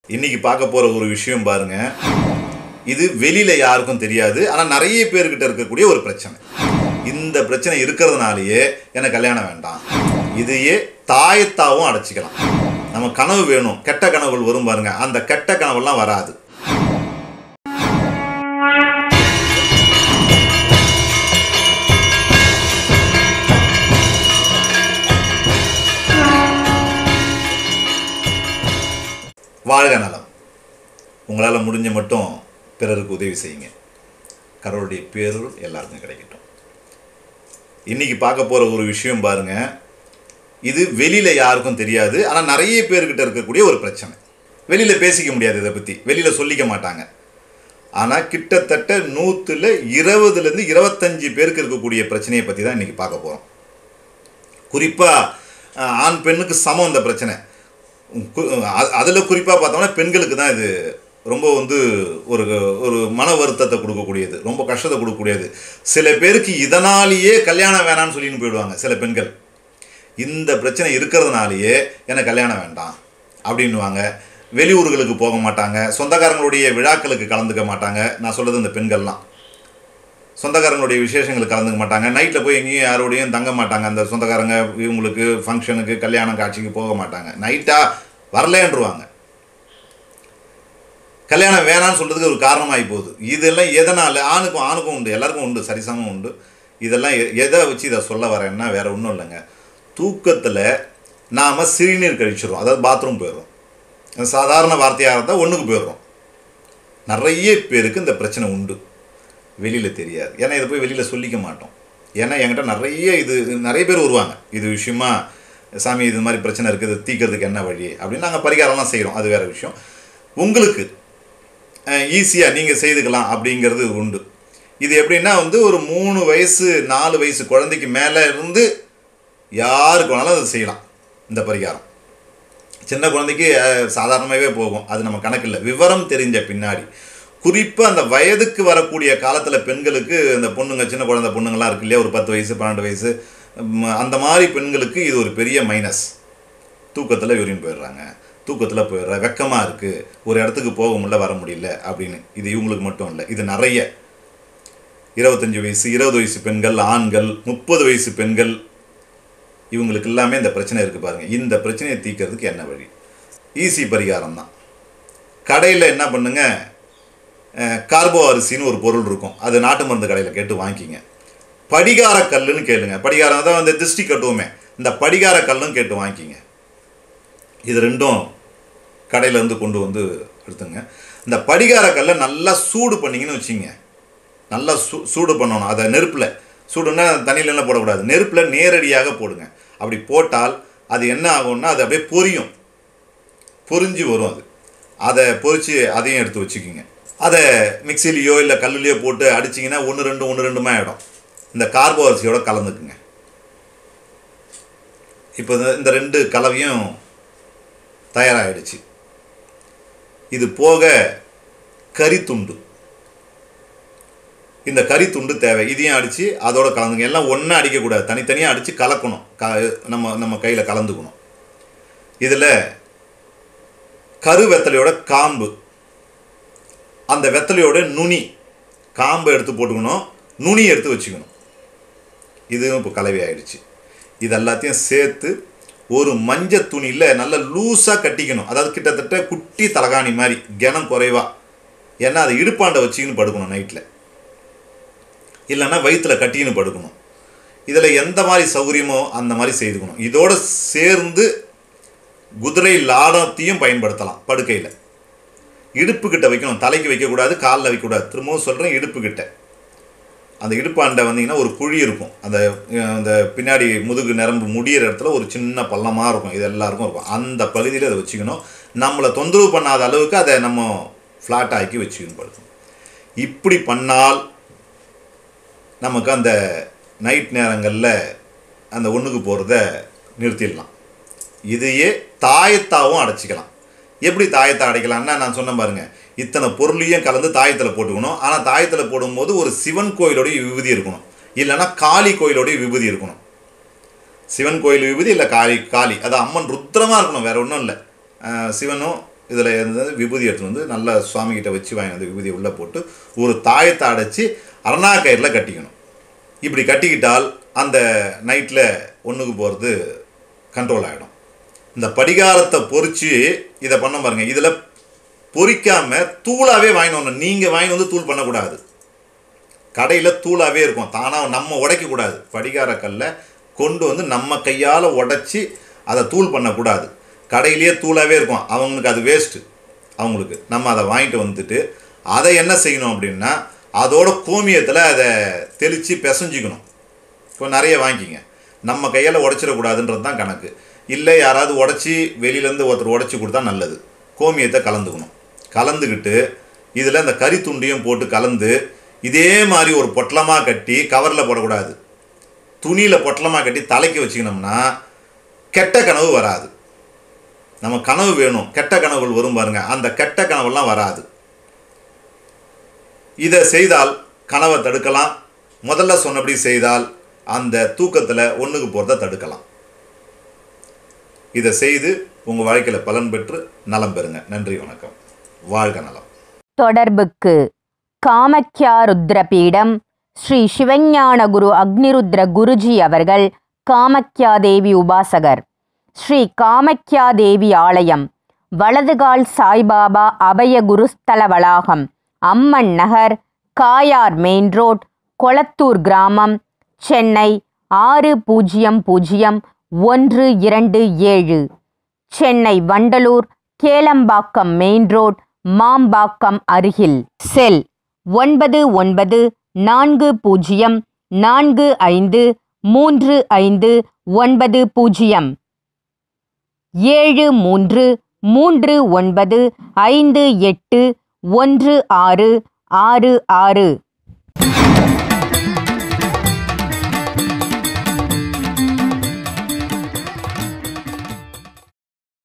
இன்னைக்கு பார்க்க போற ஒரு விஷயம் பாருங்க இது வெளியில யாருக்கும் தெரியாது ஆனா நிறைய பேர்கிட்ட இருக்கக்கூடிய ஒரு பிரச்சனை இந்த பிரச்சனை இருக்கிறதுனாலயே எனக்கு கல்யாணம் வேண்டாம் இதையே தாயத்தாவும் அடைச்சிக்கலாம் நம்ம கனவு வேணும் கெட்ட கனவுகள் வரும் பாருங்க அந்த கெட்ட கனவெல்லாம் வராது வாழ்க நலம் உங்களால் முடிஞ்ச மட்டும் பிறருக்கு உதவி செய்யுங்க கடவுளுடைய பேரூர் எல்லாருக்கும் கிடைக்கட்டும் இன்னைக்கு பார்க்க போகிற ஒரு விஷயம் பாருங்க இது வெளியில் யாருக்கும் தெரியாது ஆனால் நிறைய பேர்கிட்ட இருக்கக்கூடிய ஒரு பிரச்சனை வெளியில் பேசிக்க முடியாது இதை பற்றி வெளியில் சொல்லிக்க மாட்டாங்க ஆனால் கிட்டத்தட்ட நூற்றில் இருபதுலேருந்து இருபத்தஞ்சி பேருக்கு இருக்கக்கூடிய பிரச்சனையை பற்றி தான் இன்றைக்கி பார்க்க போகிறோம் குறிப்பாக ஆண் பெண்ணுக்கு சமம் இந்த பிரச்சனை அதில் குறிப்பாக பார்த்தோம்னா பெண்களுக்கு தான் இது ரொம்ப வந்து ஒரு ஒரு மன வருத்தத்தை கொடுக்கக்கூடியது ரொம்ப கஷ்டத்தை கொடுக்கக்கூடியது சில பேருக்கு இதனாலேயே கல்யாணம் வேணாம்னு சொல்லின்னு போயிடுவாங்க சில பெண்கள் இந்த பிரச்சனை இருக்கிறதுனாலேயே எனக்கு கல்யாணம் வேண்டாம் அப்படின்னுவாங்க வெளியூர்களுக்கு போக மாட்டாங்க சொந்தக்காரங்களுடைய விழாக்களுக்கு கலந்துக்க மாட்டாங்க நான் சொல்கிறது இந்த பெண்கள்லாம் சொந்தக்காரங்களுடைய விசேஷங்களுக்கு கலந்துக்க மாட்டாங்க நைட்டில் போய் எங்கேயும் யாரோடையும் தங்க மாட்டாங்க அந்த சொந்தக்காரங்க இவங்களுக்கு ஃபங்க்ஷனுக்கு கல்யாணம் காட்சிக்கு போக மாட்டாங்க நைட்டாக வரலேன்றுவாங்க கல்யாணம் வேணான்னு சொல்கிறதுக்கு ஒரு காரணமாகி போகுது இதெல்லாம் எதனால் ஆணுக்கும் ஆணுக்கும் உண்டு எல்லாருக்கும் உண்டு சரிசமம் உண்டு இதெல்லாம் எ- எதை வச்சு இதை சொல்ல வரேன்னா வேற ஒன்றும் இல்லைங்க தூக்கத்தில் நாம் சிறுநீர் கழிச்சிடுறோம் அதாவது பாத்ரூம் போயிடுறோம் சாதாரண வார்த்தையாக இருந்தால் ஒன்றுக்கு போயிடுறோம் நிறைய பேருக்கு இந்த பிரச்சனை உண்டு வெளியில் தெரியாது ஏன்னா இதை போய் வெளியில் சொல்லிக்க மாட்டோம் ஏன்னா என்கிட்ட நிறைய இது நிறைய பேர் வருவாங்க இது விஷயமா சாமி இது மாதிரி பிரச்சனை இருக்குது இது தீர்க்கறதுக்கு என்ன வழி அப்படின்னு நாங்கள் பரிகாரம்லாம் செய்கிறோம் அது வேறு விஷயம் உங்களுக்கு ஈஸியாக நீங்கள் செய்துக்கலாம் அப்படிங்கிறது உண்டு இது எப்படின்னா வந்து ஒரு மூணு வயசு நாலு வயசு குழந்தைக்கு மேலே இருந்து யாருக்கு வேணாலும் அதை செய்யலாம் இந்த பரிகாரம் சின்ன குழந்தைக்கு சாதாரணமாகவே போகும் அது நம்ம கணக்கில்லை விவரம் தெரிஞ்ச பின்னாடி குறிப்பாக அந்த வயதுக்கு வரக்கூடிய காலத்தில் பெண்களுக்கு இந்த பொண்ணுங்க சின்ன குழந்தை பொண்ணுங்கள்லாம் இருக்கு இல்லையா ஒரு பத்து வயசு பன்னெண்டு வயசு ம், அந்த மாதிரி பெண்களுக்கு இது ஒரு பெரிய மைனஸ் தூக்கத்தில் யூரின் போயிடுறாங்க தூக்கத்தில் போயிடுற வெக்கமாக இருக்குது ஒரு இடத்துக்கு போக முடியல வர முடியல அப்படின்னு இது இவங்களுக்கு மட்டும் இல்லை இது நிறைய இருபத்தஞ்சி வயசு இருபது வயசு பெண்கள் ஆண்கள் முப்பது வயசு பெண்கள் இவங்களுக்கு எல்லாமே இந்த பிரச்சனை இருக்குது பாருங்கள் இந்த பிரச்சனையை தீர்க்கறதுக்கு என்ன வழி ஈஸி பரிகாரம் தான் கடையில் என்ன பண்ணுங்க அஹ், கார்போ அரிசின்னு ஒரு பொருள் இருக்கும் அது நாட்டு மருந்து கடையில் கேட்டு வாங்கிக்கிங்க படிகார கல்லுன்னு கேளுங்க படிகாரம் தான் அந்த திருஷ்டி கட்டுவோமே இந்த படிகார கல்லும் கேட்டு வாங்கிக்கிங்க இது ரெண்டும் கடையிலேருந்து கொண்டு வந்து எடுத்துங்க இந்த படிகார கல்லை நல்லா சூடு பண்ணிங்கன்னு வச்சிங்க நல்லா சூ சூடு பண்ணணும் அதை நெருப்பில் சூடுன்னா தண்ணியிலலாம் போடக்கூடாது நெருப்பில் நேரடியாக போடுங்க அப்படி போட்டால் அது என்ன ஆகும்னா அது அப்படியே பொரியும் பொரிஞ்சு வரும் அது அதை பொரிச்சு அதையும் எடுத்து வச்சுக்கிங்க அதை மிக்சிலேயோ இல்லை கல்லுலேயோ போட்டு அடிச்சிங்கன்னா ஒன்று ரெண்டு ஒன்று ரெண்டுமா ஆகிடும் இந்த கார்போ அரிசியோட கலந்துக்குங்க இப்போ இந்த- இந்த ரெண்டு கலவையும் தயாராகிடுச்சு இது போக கறித்துண்டு இந்த கறித்துண்டு தேவை இதையும் அடித்து அதோட கலந்துங்க எல்லாம் ஒன்றா அடிக்கக்கூடாது தனித்தனியாக அடித்து கலக்கணும் க நம்ம நம்ம கையில் கலந்துக்கணும் இதில் கரு வெத்தலையோட காம்பு அந்த வெத்தலையோட நுனி காம்பை எடுத்து போட்டுக்கணும் நுனி எடுத்து வச்சுக்கணும் இதுவும் இப்போ கலவை ஆயிடுச்சு இது எல்லாத்தையும் சேர்த்து ஒரு மஞ்சள் துணியில் நல்லா லூஸாக கட்டிக்கணும் அதாவது கிட்டத்தட்ட குட்டி தலகாணி மாதிரி கனம் குறைவா ஏன்னா அதை இடுப்பாண்டை வச்சுக்கின்னு படுக்கணும் நைட்டில் இல்லைன்னா வயிற்றுல கட்டின்னு படுக்கணும் இதில் எந்த மாதிரி சௌகரியமோ அந்த மாதிரி செய்துக்கணும் இதோட சேர்ந்து குதிரை லாடத்தையும் பயன்படுத்தலாம் படுக்கையில் இடுப்பு கிட்ட வைக்கணும் தலைக்கு வைக்கக்கூடாது காலில் வைக்கக்கூடாது திரும்பவும் சொல்கிறேன் இடுப்பு கிட்ட அந்த இடுப்பாண்டை வந்தீங்கன்னா ஒரு குழி இருக்கும் அந்த அஹ், அந்த பின்னாடி முதுகு நரம்பு முடியிற இடத்துல ஒரு சின்ன பள்ளமாக இருக்கும் இது எல்லாருக்கும் இருக்கும் அந்த பகுதியில் அதை வச்சுக்கணும் நம்மளை தொந்தரவு பண்ணாத அளவுக்கு அதை நம்ம ஃப்ளாட் ஆக்கி வச்சுக்கணும் படுக்கணும் இப்படி பண்ணால் நமக்கு அந்த நைட் நேரங்களில் அந்த ஒன்றுக்கு போகிறத நிறுத்திடலாம் இதையே தாயத்தாவும் அடைச்சிக்கலாம் எப்படி தாயத்தை அடைக்கலாம்னா நான் சொன்னேன் பாருங்க இத்தனை பொருளையும் கலந்து தாயத்தில் போட்டுக்கணும் ஆனால் தாயத்தில் போடும்போது ஒரு சிவன் கோயிலோடைய விபூதி இருக்கணும் இல்லைன்னா காளி கோயிலோடைய விபூதி இருக்கணும் சிவன் கோயில் விபூதி இல்லை காளி காளி அது அம்மன் ருத்ரமாக இருக்கணும் வேற ஒன்றும் இல்லை அஹ் சிவனும் இதில் இருந்து விபூதி எடுத்துட்டு வந்து நல்லா சுவாமிகிட்ட வச்சு வாங்கி வந்து விபூதியை உள்ளே போட்டு ஒரு தாயத்தை அடைச்சி அரணா கயிறில் கட்டிக்கணும் இப்படி கட்டிக்கிட்டால் அந்த நைட்டில் ஒன்றுக்கு போகிறது கண்ட்ரோல் ஆகிடும் இந்த படிகாரத்தை பொறிச்சு இதை பண்ண பாருங்க இதில் பொறிக்காம தூளாகவே வாங்கிட்டு வரணும் நீங்கள் வாங்கி வந்து தூள் பண்ணக்கூடாது கடையில் தூளாகவே இருக்கும் தானாக நம்ம உடைக்கக்கூடாது படிகார கல்லை கொண்டு வந்து நம்ம கையால் உடைச்சி அதை தூள் பண்ணக்கூடாது கடையிலேயே தூளாகவே இருக்கும் அவங்களுக்கு அது வேஸ்ட்டு அவங்களுக்கு நம்ம அதை வாங்கிட்டு வந்துட்டு அதை என்ன செய்யணும் அப்படின்னா அதோட கோமியத்தில் அதை தெளித்து பிசைஞ்சிக்கணும் இப்போ நிறைய வாங்கிக்கிங்க நம்ம கையால் உடைச்சிடக்கூடாதுன்றது தான் கணக்கு இல்லை யாராவது உடச்சி வெளியிலேருந்து ஒருத்தர் உடச்சி கொடுத்தா நல்லது கோமியத்தை கலந்துக்கணும் கலந்துக்கிட்டு இதில் இந்த கறி துண்டையும் போட்டு கலந்து இதே மாதிரி ஒரு பொட்டலமாக கட்டி கவரில் போடக்கூடாது துணியில் பொட்டலமாக கட்டி தலைக்கு வச்சுக்கணும்னா கெட்ட கனவு வராது நம்ம கனவு வேணும் கெட்ட கனவுகள் வரும் பாருங்க அந்த கெட்ட கனவுலாம் வராது இதை செய்தால் கனவை தடுக்கலாம் முதல்ல சொன்னபடி செய்தால் அந்த தூக்கத்தில் ஒன்றுக்கு போகிறத தடுக்கலாம் இதை செய்து உங்கள் வாழ்க்கையில் பலன் பெற்று நலம் பெறுங்க நன்றி வணக்கம் வாழ்க நலம் தொடர்புக்கு காமக்யா ருத்ரபீடம் ஸ்ரீ சிவஞான குரு அக்னிருத்ர குருஜி அவர்கள் காமக்யா தேவி உபாசகர் ஸ்ரீ காமக்யா தேவி ஆலயம் வலதுகால் சாய்பாபா அபய குருஸ்தல வளாகம் அம்மன் நகர் காயார் மெயின் ரோட் கொளத்தூர் கிராமம் சென்னை ஆறு பூஜ்ஜியம் பூஜ்ஜியம் ஒன்று இரண்டு ஏழு சென்னை வண்டலூர் கேளம்பாக்கம் மெயின் ரோட் மாம்பாக்கம் அருகில் செல் ஒன்பது ஒன்பது நான்கு பூஜ்ஜியம் நான்கு ஐந்து மூன்று ஐந்து ஒன்பது பூஜ்ஜியம் ஏழு மூன்று மூன்று ஒன்பது ஐந்து எட்டு ஒன்று ஆறு ஆறு ஆறு